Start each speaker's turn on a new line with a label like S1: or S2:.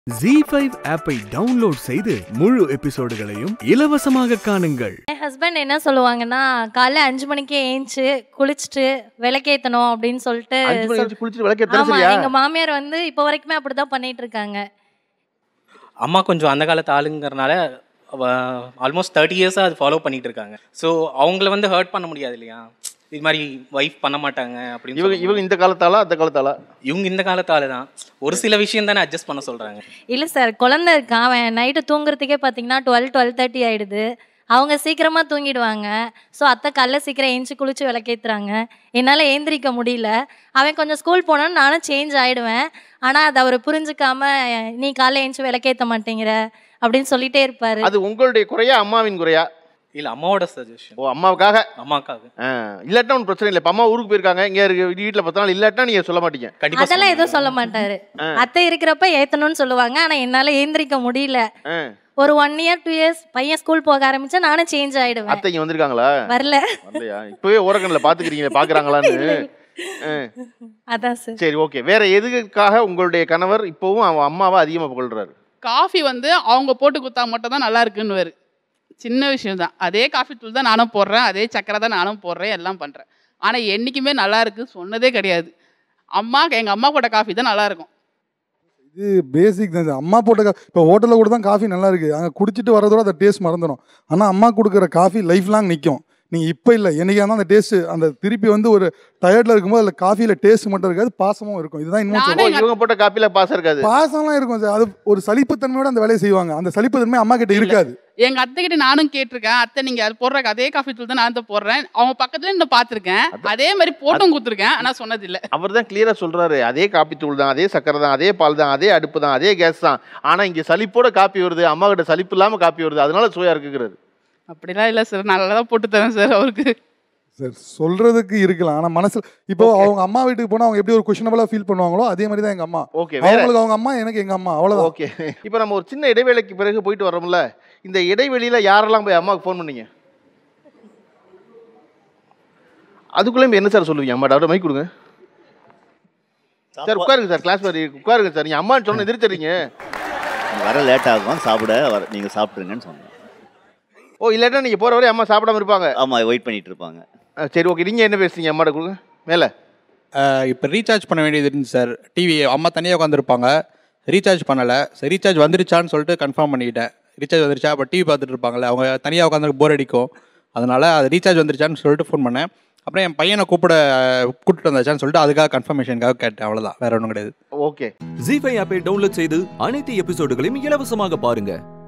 S1: G five ஆப்பை download செய்து முழு எபிசோடுகளையும் இலவசமாக காணுங்கள்
S2: என் ஹஸ்பண்ட் என்ன சொல்லுவாங்கன்னா காலைல அஞ்சு மணிக்கே ஏஞ்சி குளிச்சுட்டு விளக்கேத்தணும் அப்படின்னு சொல்லிட்டு
S3: அஞ்சு மணி
S2: சொல்-
S3: வச்சு குளிச்சுட்டு விளக்க
S2: ஆமா
S3: சரியா
S2: எங்க மாமியார் வந்து இப்போ வரைக்குமே அப்படிதான் பண்ணிட்டு இருக்காங்க
S4: அம்மா கொஞ்சம் அந்த காலத்து ஆளுங்கிறனால ஆல்மோஸ்ட் தேர்ட்டி இயர்ஸாக அது ஃபாலோ பண்ணிட்டு இருக்காங்க ஸோ அவங்கள வந்து ஹர்ட் பண்ண முடியாது இல்லையா இது மாதிரி ஒய்ஃப் பண்ண மாட்டாங்க அப்படின்னு
S3: இவங்க
S4: சொல்லும்போது-
S3: இவங்க இந்த காலத்தாளா அந்த காலத்தாளா
S4: இவங்க இந்த காலத்து ஆளு தான் ஒரு சில விஷயம் தானே அட்ஜஸ்ட் பண்ண சொல்றாங்க
S2: இல்ல சார் குழந்தை இருக்கான் அவன் நைட்டு தூங்குறதுக்கே பார்த்தீங்கன்னா டுவெல் டுவெல் தேர்ட்டி ஆயிடுது அவங்க சீக்கிரமா தூங்கிடுவாங்க ஸோ அத்தை காலைல சீக்கிரம் ஏஞ்சி குளிச்சு விளக்கேத்துறாங்க என்னால் ஏந்திரிக்க முடியல அவன் கொஞ்சம் ஸ்கூல் போனான்னு நானும் சேஞ்ச் ஆயிடுவேன் ஆனால் அதை அவர் புரிஞ்சுக்காம நீ காலைல ஏஞ்சி விளக்கேற்ற மாட்டேங்கிற அப்படின்னு சொல்லிட்டே இருப்பாரு
S3: அது உங்களுடைய குறையா அம்மாவின் குறையா
S4: இல்ல அம்மாவோட சஜஷன்
S3: ஓ அம்மாவுக்காக
S4: அம்மாக்காக
S3: ஆ, இல்லாட்டினா ஒன்றும் பிரச்சனை இல்லை இப்போ அம்மா ஊருக்கு போயிருக்காங்க இங்கே இருக்கு வீட்டில் பத்து நாள் இல்லாட்டினா நீங்கள் சொல்ல மாட்டீங்க
S4: கண்டிப்பா
S2: அதெல்லாம்
S4: சொல்லுவாங்க.
S2: எதுவும் சொல்ல மாட்டாரு அத்தை இருக்கிறப்ப ஏத்தணும்னு சொல்லுவாங்க ஆனா என்னால ஏந்திரிக்க முடியல
S3: ஆ,
S2: ஒரு ஒன் இயர் டூ இயர்ஸ் பையன் ஸ்கூல் போக ஆரம்பிச்சா நானும் சேஞ்ச் ஆயிடுவேன்
S3: அத்தை இங்கே வந்திருக்காங்களா
S2: வரல
S3: வரலையா இப்போவே ஓரக்கண்ணில் பார்த்துக்கிறீங்களே பார்க்குறாங்களான்னு ஆ,
S2: அதான் சார்
S3: சரி ஓகே வேற எதுக்காக உங்களுடைய கணவர் இப்போவும் அவன் அம்மாவை அதிகமாக புகழ்றாரு
S5: காஃபி வந்து அவங்க போட்டு கொடுத்தா மட்டும் தான் நல்லா இருக்குன்னு சின்ன விஷயம் தான் அதே காஃபி தூள் தான் நானும் போடுறேன் அதே சக்கரை தான் நானும் போடுறேன் எல்லாம் பண்ணுறேன் ஆனால் என்றைக்குமே நல்லா இருக்கு சொன்னதே கிடையாது அம்மா எங்கள் அம்மா போட்ட காஃபி தான் நல்லா இருக்கும்
S6: இது பேசிக் தான் சார் அம்மா போட்ட கா இப்போ ஹோட்டலில் கூட தான் காஃபி நல்லா இருக்குது அங்கே குடிச்சிட்டு வரதோட அந்த டேஸ்ட் மறந்துடும் ஆனால் அம்மா கொடுக்குற காஃபி லைஃப் லாங் நிற்கும் நீங்கள் இப்போ இல்லை என்னைக்கா இருந்தால் அந்த டேஸ்ட் அந்த திருப்பி வந்து ஒரு டயர்டில் இருக்கும்போது அதில் காஃபியில் டேஸ்ட் மட்டும் இருக்காது பாசமும் இருக்கும் இதுதான் இன்னும்
S5: நானே
S3: ஓ,
S6: சொல்லுவோம்
S3: இவங்க போட்ட காப்பியில் பாசம் இருக்காது
S6: பாசம்லாம் இருக்கும் சார் அது ஒரு சலிப்புத்தன்மையோட அந்த வேலையை செய்வாங்க அந்த சலிப்புத்தன்மை அம்மா கிட்ட இருக்காது
S5: எங்கள் அத்தைக்கிட்ட நானும் கேட்டிருக்கேன் அத்தை நீங்கள் அது போடுற அதே காஃபி தூள் தான் நான் தான் போடுறேன் அவங்க பக்கத்துல இன்னும் பார்த்துருக்கேன் அதே மாதிரி போட்டும் கொடுத்துருக்கேன் ஆனால் சொன்னதில்லை
S3: அவர் தான் கிளியராக சொல்கிறாரு அதே காப்பி தூள் தான் அதே சக்கரை தான் அதே பால் தான் அதே அடுப்பு தான் அதே கேஸ் தான் ஆனால் இங்கே சலிப்போட காப்பி வருது அம்மா கிட்ட சலிப்பு இல்லாமல் காப்பி வருது அதனால சுவையாக இருக்குங்கிறது
S5: அப்படிலாம் இல்லை சார் நல்லா தான் போட்டு தரேன் சார் அவருக்கு
S6: சார் சொல்கிறதுக்கு இருக்கலாம் ஆனால் மனசில் இப்போ அவங்க அம்மா வீட்டுக்கு போனால் அவங்க எப்படி ஒரு கொஷனபிளாக ஃபீல் பண்ணுவாங்களோ அதே மாதிரி தான் எங்கள் அம்மா
S3: ஓகே வேற
S6: அவங்களுக்கு அவங்க அம்மா எனக்கு எங்கள் அம்மா அவ்வளோதான்
S3: ஓகே இப்போ நம்ம ஒரு சின்ன இடைவேளைக்கு பிறகு போயிட்டு வரோம்ல இந்த இடைவெளியில யாரெல்லாம் போய் அம்மாவுக்கு ஃபோன் பண்ணீங்க அதுக்குள்ளே என்ன சார் சொல்லுவீங்க அம்மா டாக்டர் மைக் கொடுங்க சார் உட்காருங்க சார் கிளாஸ் மாதிரி உட்காருங்க சார் நீங்கள் அம்மான்னு சொன்ன எதிர்த்தறீங்க
S7: வர லேட் ஆகும் சாப்பிட வர நீங்கள் சாப்பிட்ருங்கன்னு சொன்னேன்
S3: ஓ இல்லாட்டா நீங்கள் போகிற வரை அம்மா சாப்பிடாம இருப்பாங்க
S7: ஆமாம் வெயிட் பண்ணிட்டு இருப்பாங்க
S3: ஆ, சரி ஓகே நீங்கள் என்ன பேசுறீங்க அம்மாட்ட கொடுங்க மேலே
S8: இப்போ ரீசார்ஜ் பண்ண வேண்டியது இருந்துச்சு சார் டிவி அம்மா தனியாக உட்காந்துருப்பாங்க ரீசார்ஜ் பண்ணலை சரி ரீசார்ஜ் வந்துருச்சான்னு சொல்லிட்டு கன்ஃபார்ம் பண்ணிக்கிட்டேன் ரீசார்ஜ் வந்துருச்சா அப்போ டிவி பார்த்துட்டு இருப்பாங்கல்ல அவங்க தனியாக உட்காந்து போர் அடிக்கும் அதனால் அது ரீசார்ஜ் வந்துருச்சான்னு சொல்லிட்டு ஃபோன் பண்ணேன் அப்புறம் என் பையனை கூப்பிட கூப்பிட்டு வந்தாச்சான்னு சொல்லிட்டு அதுக்காக கன்ஃபர்மேஷனுக்காக கேட்டேன் அவ்வளோதான் வேற ஒன்றும் கிடையாது
S3: ஓகே
S9: ஜி ஃபைவ் ஆப்பை டவுன்லோட் செய்து அனைத்து எபிசோடுகளையும் இலவசமாக பாருங்க